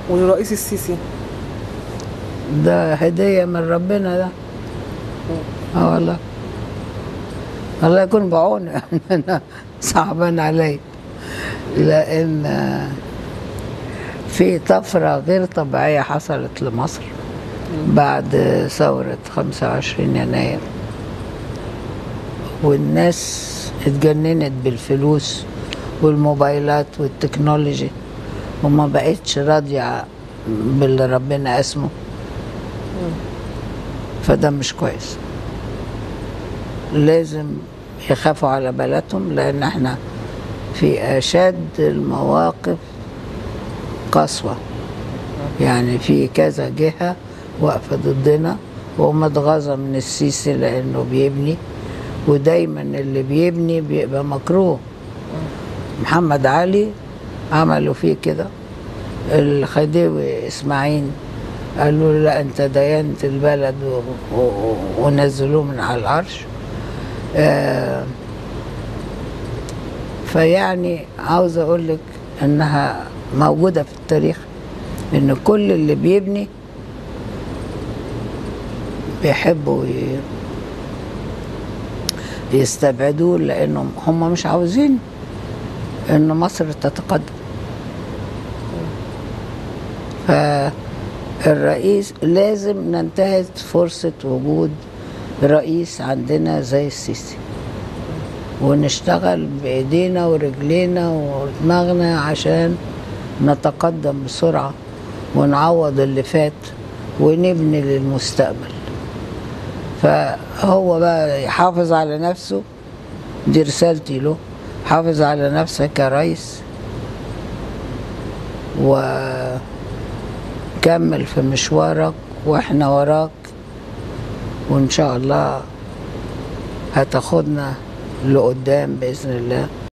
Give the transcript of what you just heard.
ولرئيس السيسي ده هدية من ربنا ده اه والله الله يكون بعونه يعني انا صعبان علي لان في طفرة غير طبيعية حصلت لمصر بعد ثورة 25 يناير والناس اتجننت بالفلوس والموبايلات والتكنولوجي وما بقتش راضية باللي ربنا اسمه فده مش كويس لازم يخافوا على بلدهم لان احنا في اشد المواقف قسوة يعني في كذا جهة واقفة ضدنا ومتغاظة من السيسي لانه بيبني ودايما اللي بيبني بيبقى مكروه محمد علي عملوا فيه كده الخديوي اسماعيل قالوا له لا انت دينت البلد و- و- ونزلوه من على العرش آه فيعني عاوز اقول لك انها موجوده في التاريخ ان كل اللي بيبني بيحبوا ي- يستبعدوه لانهم هم مش عاوزين ان مصر تتقدم فالرئيس لازم ننتهز فرصة وجود رئيس عندنا زي السيسي ونشتغل بإيدينا ورجلينا ودماغنا عشان نتقدم بسرعة ونعوض اللي فات ونبني للمستقبل فهو بقى يحافظ على نفسه دي رسالتي له حافظ على نفسك يا ريس وكمل في مشوارك واحنا وراك وان شاء الله هتاخدنا لقدام باذن الله